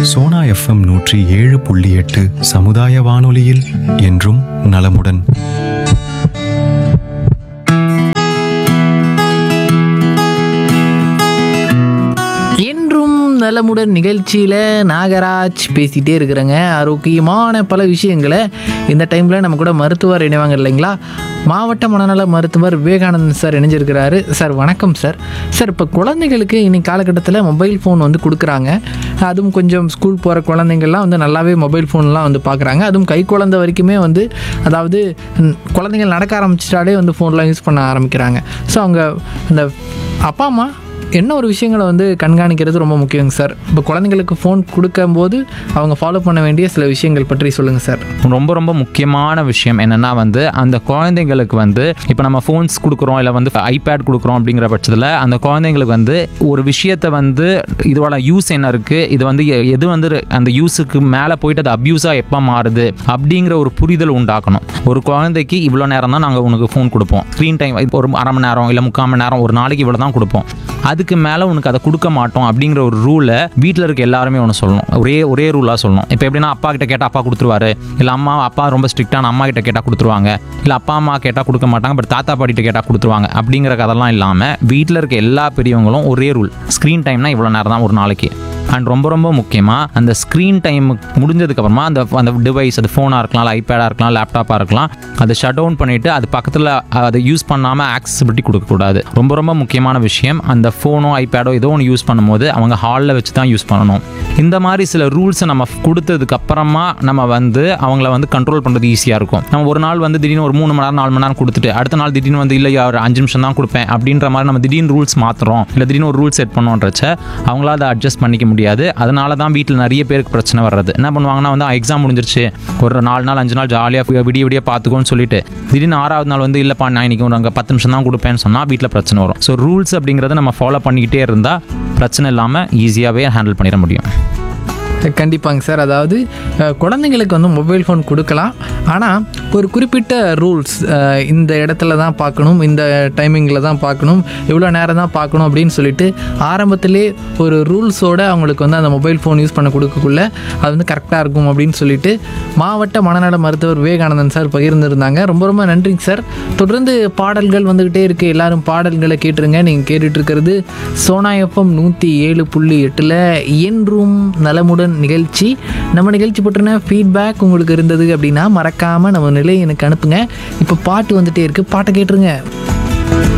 Sona FM நூற்றி ஏழு புள்ளி எட்டு சமுதாய வானொலியில் என்றும் நலமுடன் என்றும் நலமுடன் நிகழ்ச்சியில் நாகராஜ் பேசிகிட்டே இருக்கிறேங்க ஆரோக்கியமான பல விஷயங்களை இந்த டைமில் நம்ம கூட மருத்துவர் இணைவாங்க இல்லைங்களா மாவட்ட மனநல மருத்துவர் விவேகானந்தன் சார் இணைஞ்சிருக்கிறாரு சார் வணக்கம் சார் சார் இப்போ குழந்தைகளுக்கு இன்னைக்கு காலகட்டத்தில் மொபைல் ஃபோன் வந்து கொடுக்குறாங்க அதுவும் கொஞ்சம் ஸ்கூல் போகிற குழந்தைங்கள்லாம் வந்து நல்லாவே மொபைல் ஃபோன்லாம் வந்து பார்க்குறாங்க அதுவும் கை குழந்தை வரைக்குமே வந்து அதாவது ம், குழந்தைகள் நடக்க ஆரம்பிச்சிட்டாலே வந்து ஃபோன்லாம் யூஸ் பண்ண ஆரம்பிக்கிறாங்க ஸோ அவங்க இந்த அப்பா அம்மா என்ன ஒரு விஷயங்களை வந்து கண்காணிக்கிறது ரொம்ப முக்கியங்க சார் இப்போ குழந்தைங்களுக்கு ஃபோன் கொடுக்கும்போது அவங்க ஃபாலோ பண்ண வேண்டிய சில விஷயங்கள் பற்றி சொல்லுங்கள் சார் ரொம்ப ரொம்ப முக்கியமான விஷயம் என்னன்னா வந்து அந்த குழந்தைங்களுக்கு வந்து இப்போ நம்ம ஃபோன்ஸ் கொடுக்குறோம் இல்லை வந்து ஐபேட் கொடுக்குறோம் அப்படிங்கிற பட்சத்தில் அந்த குழந்தைங்களுக்கு வந்து ஒரு விஷயத்தை வந்து இதோட யூஸ் என்ன இருக்குது இது வந்து எ- எது வந்து அந்த யூஸுக்கு மேலே போயிட்டு அது அப்யூஸாக எப்போ மாறுது அப்படிங்கிற ஒரு புரிதல் உண்டாக்கணும் ஒரு குழந்தைக்கு இவ்வளோ நேரம் தான் நாங்கள் உனக்கு ஃபோன் கொடுப்போம் ஸ்க்ரீன் டைம் ஒரு அரை மணி நேரம் இல்லை முக்கால் மணி நேரம் ஒரு நாளைக்கு இவ்வளோ தான் கொடுப்போம் அதுக்கு மேலே உனக்கு அதை கொடுக்க மாட்டோம் அப்படிங்கிற ஒரு ரூலை வீட்டில் இருக்க எல்லாருமே ஒன்று சொல்லணும் ஒரே ஒரே ரூலாக சொல்லணும் இப்போ எப்படின்னா அப்பா கிட்ட கேட்டால் அப்பா கொடுத்துருவாரு இல்லை அம்மா அப்பா ரொம்ப ஸ்ட்ரிக்டான அம்மா கிட்ட கேட்டால் கொடுத்துருவாங்க இல்லை அப்பா அம்மா கேட்டால் கொடுக்க மாட்டாங்க பட் தாத்தா பாட்டிகிட்ட கேட்டால் கொடுத்துருவாங்க அப்படிங்கிற கதெல்லாம் இல்லாமல் வீட்டில் இருக்க எல்லா பெரியவங்களும் ஒரே ரூல் ஸ்க்ரீன் டைம்னா இவ்வளோ நேரம் தான் ஒரு நாளைக்கு அண்ட் ரொம்ப ரொம்ப முக்கியமாக அந்த ஸ்க்ரீன் டைம் முடிஞ்சதுக்கப்புறமா அந்த அந்த டிவைஸ் அது ஃபோனாக இருக்கலாம் இல்லை ஐபேடாக இருக்கலாம் லேப்டாப்பாக இருக்கலாம் அதை ஷட் டவுன் பண்ணிவிட்டு அது பக்கத்தில் அதை யூஸ் பண்ணாமல் ஆக்சசிபிலிட்டி கொடுக்கக்கூடாது ரொம்ப ரொம்ப முக்கியமான விஷயம் அந்த ஃபோனோ ஐபேடோ ஏதோ ஒன்று யூஸ் பண்ணும்போது அவங்க ஹாலில் வச்சு தான் யூஸ் பண்ணணும் இந்த மாதிரி சில ரூல்ஸை நம்ம கொடுத்ததுக்கு அப்புறமா நம்ம வந்து அவங்கள வந்து கண்ட்ரோல் பண்ணுறது ஈஸியாக இருக்கும் நம்ம ஒரு நாள் வந்து திடீர்னு ஒரு மூணு மணி நேரம் நாலு மணி நேரம் கொடுத்துட்டு அடுத்த நாள் திடீர்னு வந்து இல்லை ஒரு அஞ்சு நிமிஷம் தான் கொடுப்பேன் அப்படின்ற மாதிரி நம்ம திடீர்னு ரூல்ஸ் மாற்றுறோம் இல்லை திடீர்னு ஒரு ரூல் செட் பண்ணோன்றச்ச அவங்களால அதை அட்ஜஸ்ட் பண்ணிக்க முடியாது அதனால தான் வீட்டில் நிறைய பேருக்கு பிரச்சனை வர்றது என்ன பண்ணுவாங்கன்னா வந்து எக்ஸாம் முடிஞ்சிருச்சு ஒரு நாலு நாள் அஞ்சு நாள் ஜாலியாக விடிய விடிய பார்த்துக்கோன்னு சொல்லிட்டு திடீர்னு ஆறாவது நாள் வந்து இல்லைப்பா நான் இன்னைக்கு ஒரு அங்கே பத்து நிமிஷம் தான் கொடுப்பேன்னு சொன்னால் வீட்டில் பிரச்சனை வரும் ஸோ ரூல்ஸ் அப்படிங்கிறத நம்ம ஃபாலோ பண்ணிக்கிட்டே இருந்தால் பிரச்சனை இல்லாமல் ஈஸியாகவே ஹேண்டில் பண்ணிட முடியும் கண்டிப்பாங்க சார் அதாவது அஹ், குழந்தைங்களுக்கு வந்து மொபைல் ஃபோன் கொடுக்கலாம் ஆனால் ஒரு குறிப்பிட்ட ரூல்ஸ் இந்த இடத்துல தான் பார்க்கணும் இந்த டைமிங்கில் தான் பார்க்கணும் இவ்வளோ நேரம் தான் பார்க்கணும் அப்படின்னு சொல்லிட்டு ஆரம்பத்திலே ஒரு ரூல்ஸோட அவங்களுக்கு வந்து அந்த மொபைல் ஃபோன் யூஸ் பண்ண கொடுக்கக்குள்ள அது வந்து கரெக்டாக இருக்கும் அப்படின்னு சொல்லிட்டு மாவட்ட மனநல மருத்துவர் விவேகானந்தன் சார் பகிர்ந்திருந்தாங்க ரொம்ப ரொம்ப நன்றிங்க சார் தொடர்ந்து பாடல்கள் வந்துக்கிட்டே இருக்குது எல்லாரும் பாடல்களை கேட்டுருங்க நீங்கள் கேட்டுட்டு இருக்கிறது சோனா எஃப்எம் நூற்றி ஏழு புள்ளி எட்டில் என்றும் நலமுடன் நிகழ்ச்சி நம்ம நிகழ்ச்சி பற்றின ஃபீட்பேக் உங்களுக்கு இருந்தது அப்படின்னா மறக்காமல் நம்ம நிலையை எனக்கு அனுப்புங்க இப்போ பாட்டு வந்துட்டே இருக்குது பாட்டை கேட்டுருங்க